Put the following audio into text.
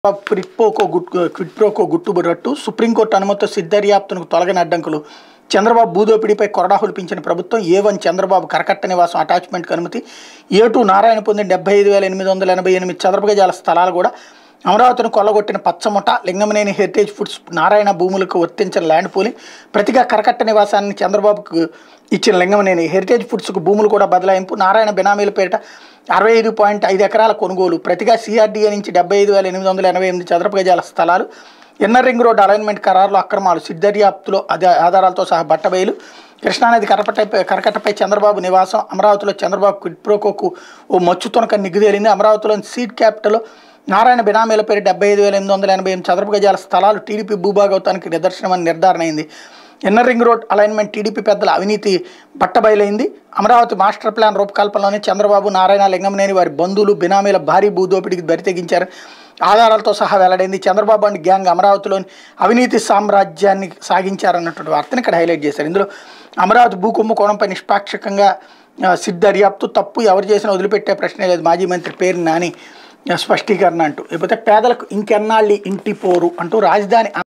క్విట్పోకో గుట్ క్విట్ప్రోకో గుట్టుబురట్టు supreme court అనుమతితో సిద్ధర్యాప్తునకు తొలగిన అడ్డంకులు చంద్రబాబు భూదోపిడిపై కొరడా హొలిపించిన ప్రభుత్వం ఏ వన్ చంద్రబాబు కరకట్ట నివాసం అటాచ్మెంట్కి అనుమతి ఏ టూ నారాయణ పొందిన డెబ్బై ఐదు వేల ఎనిమిది వందల ఎనభై ఎనిమిది చదరపు గజాల స్థలాలు కూడా అమరావతిని కొల్లగొట్టిన పచ్చముఠ లింగమనేని హెరిటేజ్ ఫుడ్స్ నారాయణ భూములకు వర్తించిన ల్యాండ్ పూలింగ్ ప్రతిగా కరకట్ట నివాసాన్ని చంద్రబాబుకు ఇచ్చిన లింగమనేని హెరిటేజ్ ఫుడ్స్కు భూములు కూడా బదలాయింపు నారాయణ బినామీల పేరిట అరవై ఐదు పాయింట్ ఐదు ఎకరాల కొనుగోలు ప్రతిగా సిఆర్డీఏ నుంచి డెబ్బై ఐదు వేల ఎనిమిది వందల ఎనభై ఎనిమిది చదరపు గజాల స్థలాలు ఎన్ఆర్ రింగ్ రోడ్ అలైన్మెంట్ ఖరారులో అక్రమాలు సిద్ధర్యాప్తులో అదే ఆధారాలతో సహా బట్టబయలు కృష్ణానది కరపట్టపై కరకట్టపై చంద్రబాబు నివాసం అమరావతిలో చంద్రబాబు క్విట్ప్రోకోకు ఓ మచ్చు తునక నిగ్గుదేలింది అమరావతిలోని సీడ్ క్యాపిటల్ నారాయణ బినామీల పేరు డెబ్బై ఐదు వేల ఎనిమిది వందల ఎనభై ఎనిమిది చదరపు గజాల స్థలాలు టీడీపీ భూభాగవతానికి నిదర్శనమని నిర్ధారణ అయింది NR ring road alignment TDP పెద్దల అవినీతి బట్టబయలైంది అమరావతి మాస్టర్ ప్లాన్ రూపకల్పనలోనే చంద్రబాబు నారాయణ లింగంనేని వారి బంధువులు బినామీల భారీ భూదోపిడికి బరి తెగించారు ఆధారాలతో సహా వెల్లడైంది చంద్రబాబు అండ్ గ్యాంగ్ అమరావతిలోని అవినీతి సామ్రాజ్యాన్ని సాగించారన్నటువంటి వార్తను ఇక్కడ హైలైట్ చేశారు ఇందులో అమరావతి భూ కుంభకోణంపై నిష్పాక్షికంగా ఆ, సిద్ధ దర్యాప్తు తప్పు ఎవరు చేసినా వదిలిపెట్టే ప్రశ్నే లేదు మాజీ మంత్రి పేరు నాని ఆ, స్పష్టీకరణ అంటూ లేకపోతే పేదలకు ఇంకెన్నాళ్ళు ఇంటి పోరు అంటూ రాజధాని